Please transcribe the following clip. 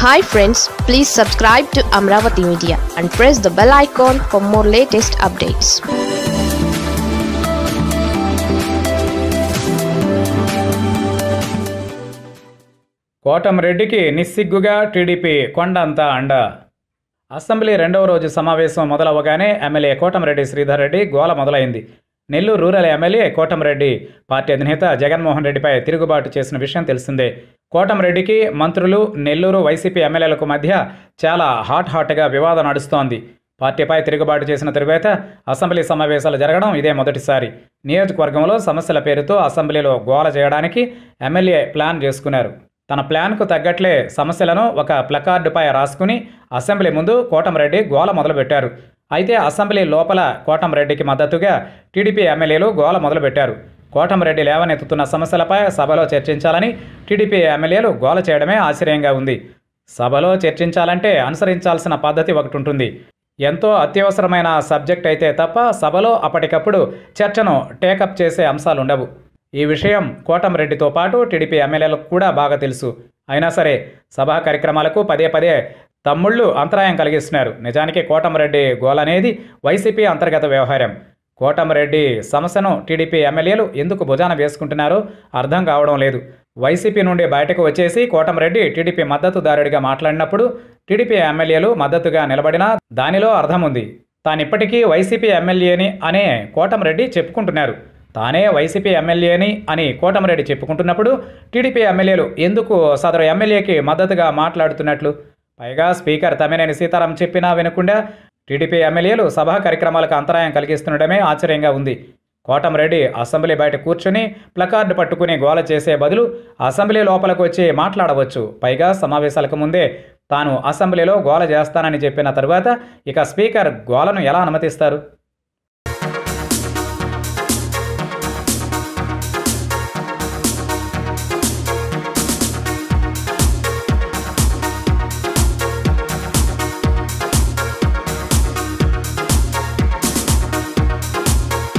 hi friends please subscribe to Amaravati media and press the bell icon for more latest updates కోటంరెడ్డికి నిస్సిగ్గుగా TDP కొండంతా అండ assembly రెండవ రోజు సమావేశం మొదలవగానే ఎమ్మెల్యే కోటంరెడ్డి శ్రీధర్ రెడ్డి గోల మొదలైంది Nellore rural MLA Kotamreddy party అధినేత జగన్మోహన్ రెడ్డిపై తిరుగుబాటు చేసిన విషయం తెలిసిందే కోటంరెడ్డికి మంత్రులు నెల్లూరు వైసీపీ ఎమ్మెల్యేలకు మధ్య చాలా హాట్ హాట్గా వివాదం నడుస్తోంది పార్టీపై తిరుగుబాటు చేసిన తరువాత అసెంబ్లీ సమావేశాలు జరగడం ఇదే మొదటిసారి నియోజకవర్గంలో సమస్యల పేరుతో అసెంబ్లీలో గోల చేయడానికి ఎమ్మెల్యే ప్లాన్ చేసుకున్నారు తన ప్లాన్కు తగ్గట్లే సమస్యలను ఒక ప్లకార్డుపై రాసుకుని అసెంబ్లీ ముందు కోటంరెడ్డి గోల మొదలుపెట్టారు అయితే అసెంబ్లీ లోపల కోటంరెడ్డికి మద్దతుగా టీడీపీ ఎమ్మెల్యేలు గోల మొదలుపెట్టారు కోటంరెడ్డి లేవనెత్తుతున్న సమస్యలపై సభలో చర్చించాలని టీడీపీ ఎమ్మెల్యేలు గోల చేయడమే ఆశ్చర్యంగా ఉంది సభలో చర్చించాలంటే అనుసరించాల్సిన పద్ధతి ఒకటి ఉంటుంది ఎంతో అత్యవసరమైన సబ్జెక్ట్ అయితే తప్ప సభలో అప్పటికప్పుడు చర్చను టేకప్ చేసే అంశాలుండవు ఈ విషయం కోటంరెడ్డితో పాటు టీడీపీ ఎమ్మెల్యేలకు కూడా బాగా తెలుసు అయినా సరే సభా కార్యక్రమాలకు పదే పదే తమ్ముళ్ళు అంతరాయం కలిగిస్తున్నారు నిజానికి కోటంరెడ్డి గోల్ అనేది వైసీపీ అంతర్గత వ్యవహారం కోటంరెడ్డి సమస్యను టీడీపీ ఎమ్మెల్యేలు ఎందుకు భుజాన వేసుకుంటున్నారో అర్థం కావడం లేదు వైసీపీ నుండి బయటకు వచ్చేసి కోటంరెడ్డి టీడీపీ మద్దతుదారుడిగా మాట్లాడినప్పుడు టీడీపీ ఎమ్మెల్యేలు మద్దతుగా నిలబడినా దానిలో అర్థం ఉంది తానిప్పటికీ వైసీపీ ఎమ్మెల్యేని అనే కోటంరెడ్డి చెప్పుకుంటున్నారు తానే వైసీపీ ఎమ్మెల్యేని అని కోటమిరెడ్డి చెప్పుకుంటున్నప్పుడు టీడీపీ ఎమ్మెల్యేలు ఎందుకు సదరు ఎమ్మెల్యేకి మద్దతుగా మాట్లాడుతున్నట్లు పైగా స్పీకర్ తమ్మినేని సీతారాం చెప్పినా వినకుండా టీడీపీ ఎమ్మెల్యేలు సభా కార్యక్రమాలకు అంతరాయం కలిగిస్తుండడమే ఆశ్చర్యంగా ఉంది కోటంరెడ్డి అసెంబ్లీ బయట కూర్చుని ప్లకార్డు పట్టుకుని గోల చేసే బదులు అసెంబ్లీ లోపలికి వచ్చి మాట్లాడవచ్చు పైగా సమావేశాలకు ముందే తాను అసెంబ్లీలో గోల చేస్తానని చెప్పిన తరువాత ఇక స్పీకర్ గోలను ఎలా అనుమతిస్తారు